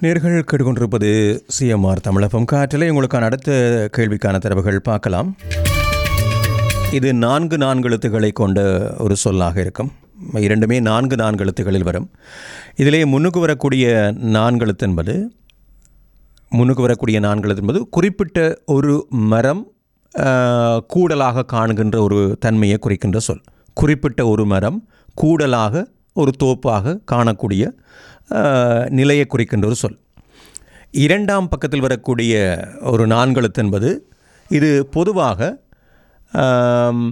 நேர்கள் கேட்டுக்கொண்டிருப்பது சிஎம்ஆர் தமிழகம் காற்றிலே உங்களுக்கான அடுத்த கேள்விக்கான தரவுகள் பார்க்கலாம் இது நான்கு நான்கு எழுத்துக்களை கொண்ட ஒரு சொல்லாக இருக்கும் இரண்டுமே நான்கு நான்கு எழுத்துக்களில் வரும் இதிலே முன்னுக்கு வரக்கூடிய நான்கு எழுத்து என்பது முன்னுக்கு வரக்கூடிய நான்கு எழுத்து என்பது குறிப்பிட்ட ஒரு மரம் ஆஹ், கூடலாக காணுகின்ற ஒரு தன்மையை குறிக்கின்ற சொல் குறிப்பிட்ட ஒரு மரம் கூடலாக ஒரு தோப்பாக காணக்கூடிய ஆஹ், நிலையை குறிக்கின்ற ஒரு சொல் இரண்டாம் பக்கத்தில் வரக்கூடிய ஒரு நான்கெழுத்து என்பது இது பொதுவாக ஆம்,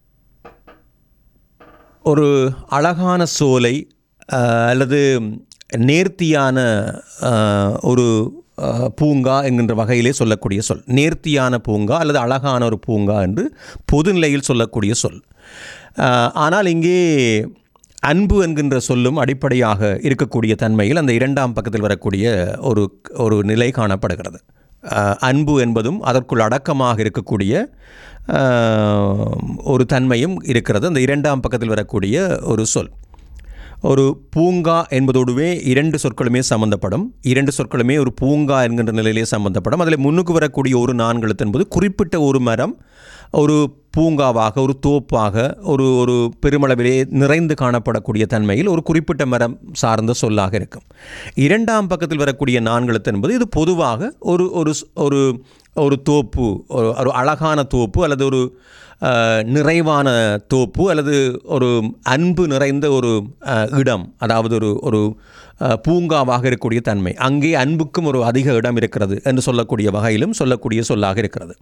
ஒரு அழகான சோலை ஆஹ், அல்லது நேர்த்தியான ஆஹ், ஒரு ஆஹ், பூங்கா என்கின்ற வகையிலே சொல்லக்கூடிய சொல் நேர்த்தியான பூங்கா அல்லது அழகான ஒரு பூங்கா என்று பொதுநிலையில் சொல்லக்கூடிய சொல் ஆஹ், ஆனால் இங்கே அன்பு என்கின்ற சொல்லும் அடிப்படையாக இருக்கக்கூடிய தன்மையில் அந்த இரண்டாம் பக்கத்தில் வரக்கூடிய ஒரு ஒரு நிலை காணப்படுகிறது ஆஹ், அன்பு என்பதும் அதற்குள் அடக்கமாக இருக்கக்கூடிய ஆஹ், ஒரு தன்மையும் இருக்கிறது அந்த இரண்டாம் பக்கத்தில் வரக்கூடிய ஒரு சொல் ஒரு பூங்கா என்பதோடுவே இரண்டு சொற்களுமே சம்பந்தப்படும் இரண்டு சொற்களுமே ஒரு பூங்கா என்கின்ற நிலையிலே சம்பந்தப்படும் அதில் முன்னுக்கு வரக்கூடிய ஒரு நான்கெழுத்து என்பது குறிப்பிட்ட ஒரு மரம் ஒரு பூங்காவாக ஒரு தோப்பாக ஒரு ஒரு பெருமளவிலே நிறைந்து காணப்படக்கூடிய தன்மையில் ஒரு குறிப்பிட்ட மரம் சார்ந்த சொல்லாக இருக்கும் இரண்டாம் பக்கத்தில் வரக்கூடிய நான்கெழுத்து என்பது இது பொதுவாக ஒரு ஒரு ஸ்- ஒரு ஒரு தோப்பு ஒரு ஒரு அழகான தோப்பு அல்லது ஒரு அஹ், நிறைவான தோப்பு அல்லது ஒரு அன்பு நிறைந்த ஒரு அஹ், இடம் அதாவது ஒரு ஒரு அஹ், பூங்காவாக இருக்கக்கூடிய தன்மை அங்கே அன்புக்கும் ஒரு அதிக இடம் இருக்கிறது என்று சொல்லக்கூடிய வகையிலும் சொல்லக்கூடிய சொல்லாக இருக்கிறது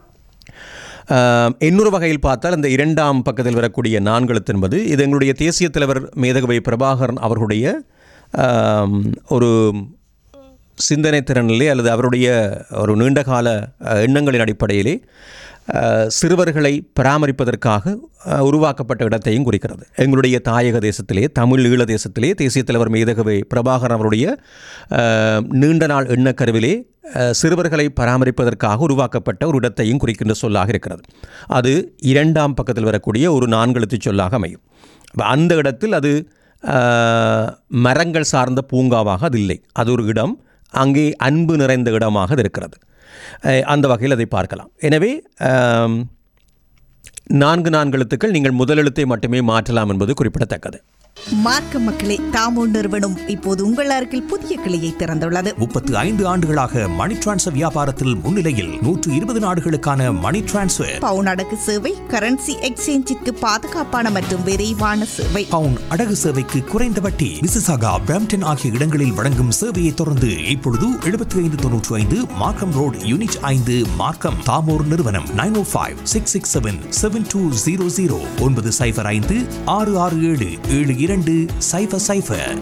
ஆஹ், இன்னொரு வகையில் பார்த்தால் இந்த இரண்டாம் பக்கத்தில் வரக்கூடிய நான்கெழுத்து என்பது இது எங்களுடைய தேசிய தலைவர் மேதகவை பிரபாகரன் அவர்களுடைய ஆம், ஒரு சிந்தனை திறனிலே அல்லது அவருடைய ஒரு நீண்டகால அஹ், எண்ணங்களின் அடிப்படையிலே அஹ், சிறுவர்களை பராமரிப்பதற்காக அஹ், உருவாக்கப்பட்ட இடத்தையும் குறிக்கிறது எங்களுடைய தாயக தேசத்திலே தமிழ் ஈழ தேசத்திலே தேசிய தலைவர் மேதகவை பிரபாகரன் அவருடைய அஹ், நீண்ட நாள் எண்ணக்கருவிலே அஹ், சிறுவர்களை பராமரிப்பதற்காக உருவாக்கப்பட்ட ஒரு இடத்தையும் குறிக்கின்ற சொல்லாக இருக்கிறது அது இரண்டாம் பக்கத்தில் வரக்கூடிய ஒரு நான்கெழுத்து சொல்லாக அமையும் அப்ப அந்த இடத்தில் அது ஆஹ், மரங்கள் சார்ந்த பூங்காவாக அது இல்லை அது ஒரு இடம் அங்கே அன்பு நிறைந்த இடமாக அது இருக்கிறது அஹ், அந்த வகையில் அதை பார்க்கலாம் எனவே ஆம், நான்கு நான்கு எழுத்துக்கள் நீங்கள் முதல் எழுத்தை மட்டுமே மாற்றலாம் என்பது குறிப்பிடத்தக்கது மார்க்க மக்களே தாமோ நிறுவனம் இப்போது உங்கள் அருகில் புதிய கிளையை திறந்துள்ளது முப்பத்து ஐந்து ஆண்டுகளாக மணி டிரான்ஸ்ஃபர் வியாபாரத்தில் முன்னிலையில் நூற்று இருபது நாடுகளுக்கான மணி டிரான்ஸ்ஃபர் பவுன் அடகு சேவை கரன்சி எக்ஸ்சேஞ்சிற்கு பாதுகாப்பான மற்றும் விரைவான சேவை பவுன் அடகு சேவைக்கு குறைந்த வட்டி விசிசாகா பிராம்டன் ஆகிய இடங்களில் வழங்கும் சேவையை தொடர்ந்து இப்பொழுது எழுபத்தி ஐந்து தொன்னூற்று ஐந்து மார்க்கம் ரோட் யூனிட் ஐந்து மார்க்கம் தாமோர் நிறுவனம் nine O five six six seven seven two zero zero ஒன்பது சைஃபர் ஐந்து ஆறு ஆறு ஏழு ஏழு இரண்டு சைஃபர் சைஃபர்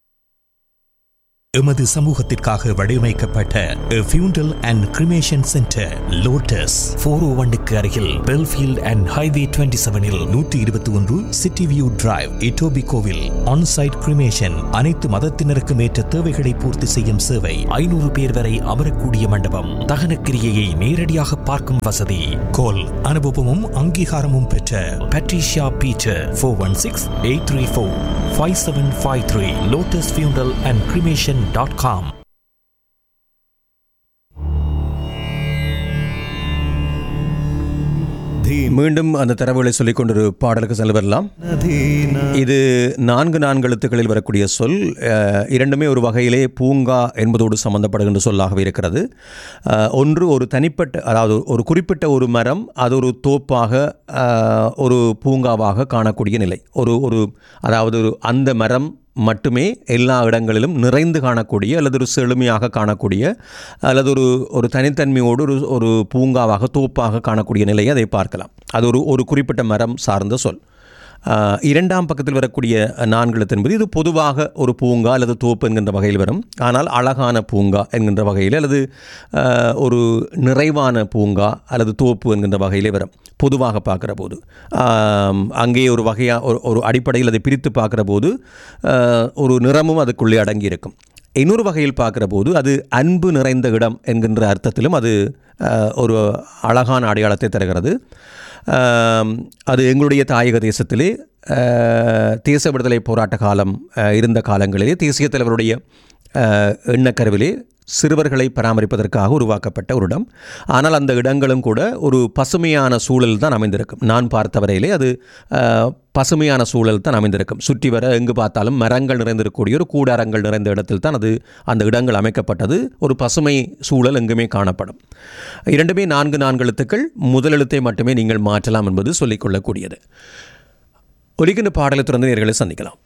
எமது சமூகத்திற்காக வடிவமைக்கப்பட்ட funeral and cremation centre Lotus four O ஒன்னுக்கு அருகில் பெல்ஃபீல்ட் அண்ட் ஹைவே டுவெண்ட்டி செவனில் நூற்றி இருபத்தி ஒன்று சிட்டி வியூ டிரைவ் இட்டோபி கோவில் ஆன்சைட் கிரிமேஷன் அனைத்து மதத்தினருக்கும் ஏற்ற தேவைகளை பூர்த்தி செய்யும் சேவை ஐநூறு பேர் வரை அமரக்கூடிய மண்டபம் தகன கிரியையை நேரடியாக பார்க்கும் வசதி கோல் அனுபவமும் அங்கீகாரமும் பெற்ற Patricia Peter four one six eight three four five seven five three Lotus funeral and cremation dot com மீண்டும் அந்த தரவுகளை சொல்லிக் கொண்டு ஒரு பாடலுக்கு செல்ல வரலாம் இது நான்கு நான்கு எழுத்துக்களில் வரக்கூடிய சொல் அஹ், இரண்டுமே ஒரு வகையிலே பூங்கா என்பதோடு சம்பந்தப்படுகின்ற சொல்லாகவே இருக்கிறது அஹ், ஒன்று ஒரு தனிப்பட்ட அதாவது ஒரு குறிப்பிட்ட ஒரு மரம் அது ஒரு தோப்பாக அஹ், ஒரு பூங்காவாக காணக்கூடிய நிலை ஒரு ஒரு அதாவது ஒரு அந்த மரம் மட்டுமே எல்லா இடங்களிலும் நிறைந்து காணக்கூடிய அல்லது ஒரு செழுமையாக காணக்கூடிய அல்லது ஒரு ஒரு தனித்தன்மையோடு ஒரு ஒரு பூங்காவாக தோப்பாக காணக்கூடிய நிலையை அதை பார்க்கலாம் அது ஒரு ஒரு குறிப்பிட்ட மரம் சார்ந்த சொல் ஆஹ், இரண்டாம் பக்கத்தில் வரக்கூடிய நான்கெழுத்து என்பது இது பொதுவாக ஒரு பூங்கா அல்லது தோப்பு என்கின்ற வகையில் வரும் ஆனால் அழகான பூங்கா என்கின்ற வகையில் அல்லது ஆஹ், ஒரு நிறைவான பூங்கா அல்லது தோப்பு என்கின்ற வகையிலே வரும் பொதுவாக பார்க்குற போது ஆம், அங்கே ஒரு வகையாக ஒரு ஒரு அடிப்படையில் அதை பிரித்து பார்க்குற போது ஆஹ், ஒரு நிறமும் அதுக்குள்ளே அடங்கி இருக்கும் இன்னொரு வகையில் பார்க்குற போது அது அன்பு நிறைந்த இடம் என்கின்ற அர்த்தத்திலும் அது ஆஹ், ஒரு அழகான அடையாளத்தை தருகிறது ஆம், அது எங்களுடைய தாயக தேசத்திலே ஆஹ், தேச விடுதலை போராட்ட காலம் ஆஹ், இருந்த காலங்களிலே தேசிய தலைவருடைய அஹ், எண்ணக்கருவிலே சிறுவர்களை பராமரிப்பதற்காக உருவாக்கப்பட்ட ஒரு இடம் ஆனால் அந்த இடங்களும் கூட ஒரு பசுமையான சூழல் தான் அமைந்திருக்கும் நான் பார்த்த வரையிலே அது அஹ், பசுமையான சூழல் தான் அமைந்திருக்கும் சுற்றி வர எங்கு பார்த்தாலும் மரங்கள் நிறைந்திருக்கக்கூடிய ஒரு கூடாரங்கள் நிறைந்த இடத்தில் தான் அது அந்த இடங்கள் அமைக்கப்பட்டது ஒரு பசுமை சூழல் எங்குமே காணப்படும் இரண்டுமே நான்கு நான்கு எழுத்துக்கள் முதல் எழுத்தை மட்டுமே நீங்கள் மாற்றலாம் என்பது சொல்லிக்கொள்ளக்கூடியது ஒலிக்கின்ற பாடலை தொடர்ந்து நேர்களை சந்திக்கலாம்